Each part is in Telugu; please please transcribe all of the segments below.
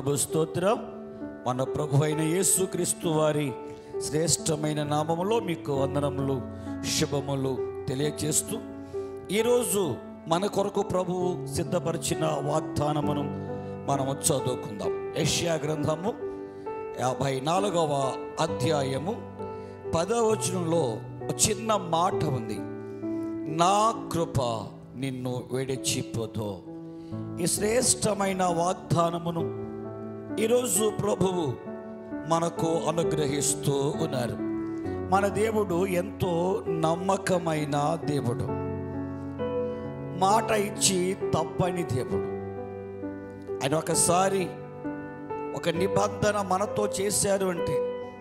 ప్రభు స్తోత్రం మన ప్రభు అయిన యేసుక్రీస్తు వారి శ్రేష్టమైన నామములో మీకు వందనములు శుభములు తెలియచేస్తూ ఈరోజు మన కొరకు ప్రభువు సిద్ధపరిచిన వాగ్దానమును మనము చదువుకుందాం యెషయా గ్రంథము యాభై నాలుగవ అధ్యాయము పదవచనంలో ఒక చిన్న మాట ఉంది నా కృప నిన్ను విడిచిపోదో ఈ శ్రేష్టమైన వాగ్దానమును ఈరోజు ప్రభువు మనకు అనుగ్రహిస్తూ ఉన్నారు మన దేవుడు ఎంతో నమ్మకమైన దేవుడు మాట ఇచ్చి తప్పని దేవుడు ఆయన ఒకసారి ఒక నిబంధన మనతో చేశారు అంటే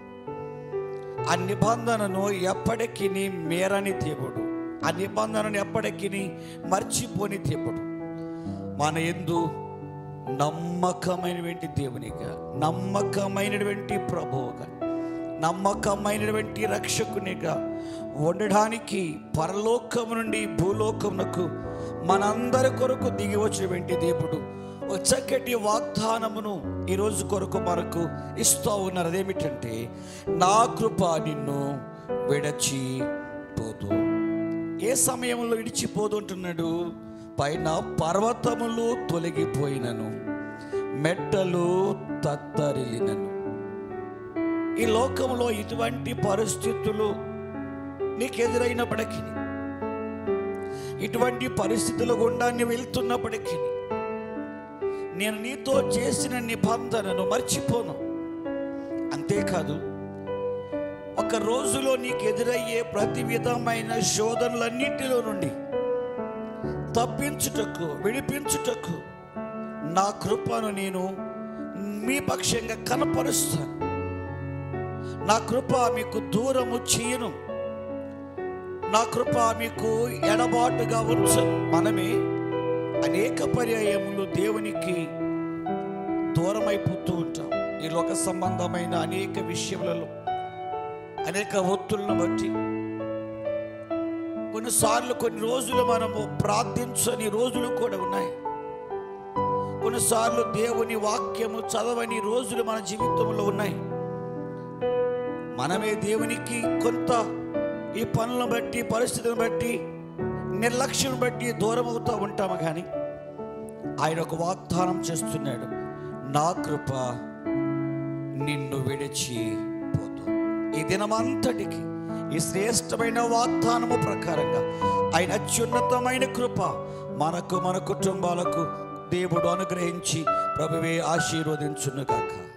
ఆ నిబంధనను ఎప్పటికీ మేరని దేవుడు ఆ నిబంధనను ఎప్పటికీ మర్చిపోని దేవుడు మన ఎందు నమ్మకమైనటువంటి దేవునిగా నమ్మకమైనటువంటి ప్రభువుగా నమ్మకమైనటువంటి రక్షకునిగా ఉండడానికి పరలోకం నుండి భూలోకమునకు మనందరి కొరకు దిగి వచ్చినటువంటి దేవుడు ఒక చక్కటి వాగ్దానమును ఈరోజు కొరకు మనకు ఇస్తూ ఉన్నారు అదేమిటంటే నా కృప నిన్ను విడచిపోదు ఏ సమయంలో విడిచిపోదు అంటున్నాడు పైన పర్వతములు తొలగిపోయినను మెట్టలు తత్తరిలినను ఈ లోకంలో ఇటువంటి పరిస్థితులు నీకు ఎదురైనప్పటికీ ఇటువంటి పరిస్థితుల గుండా నువ్వు వెళ్తున్నప్పటికీ నేను నీతో చేసిన నిబంధనను మర్చిపోను అంతేకాదు ఒక రోజులో నీకు ఎదురయ్యే ప్రతి విధమైన శోధనలన్నింటిలో నుండి తప్పించుటకు విడిపించుటకు నా కృపను నేను మీ పక్షంగా కనపరుస్తాను నా కృప మీకు దూరము చేయను నా కృప మీకు ఎడబాటుగా ఉంచను మనమే అనేక పర్యాయములు దేవునికి దూరమైపోతూ ఉంటాం ఈ లోక సంబంధమైన అనేక విషయములలో అనేక ఒత్తులను బట్టి కొన్నిసార్లు కొన్ని రోజులు మనము ప్రార్థించని రోజులు కూడా ఉన్నాయి కొన్నిసార్లు దేవుని వాక్యము చదవని రోజులు మన జీవితంలో ఉన్నాయి మనమే దేవునికి కొంత ఈ పనులను బట్టి పరిస్థితిని బట్టి నిర్లక్ష్యం బట్టి దూరం అవుతూ ఉంటాము కానీ ఆయన ఒక వాగ్దానం చేస్తున్నాడు నా కృప నిన్ను విడిచి పోదు ఈ దినమంతటికి ఈ శ్రేష్టమైన వాగ్దానము ప్రకారంగా ఆయన అత్యున్నతమైన కృప మనకు మన కుటుంబాలకు దేవుడు అనుగ్రహించి ప్రభువే ఆశీర్వదించును కాక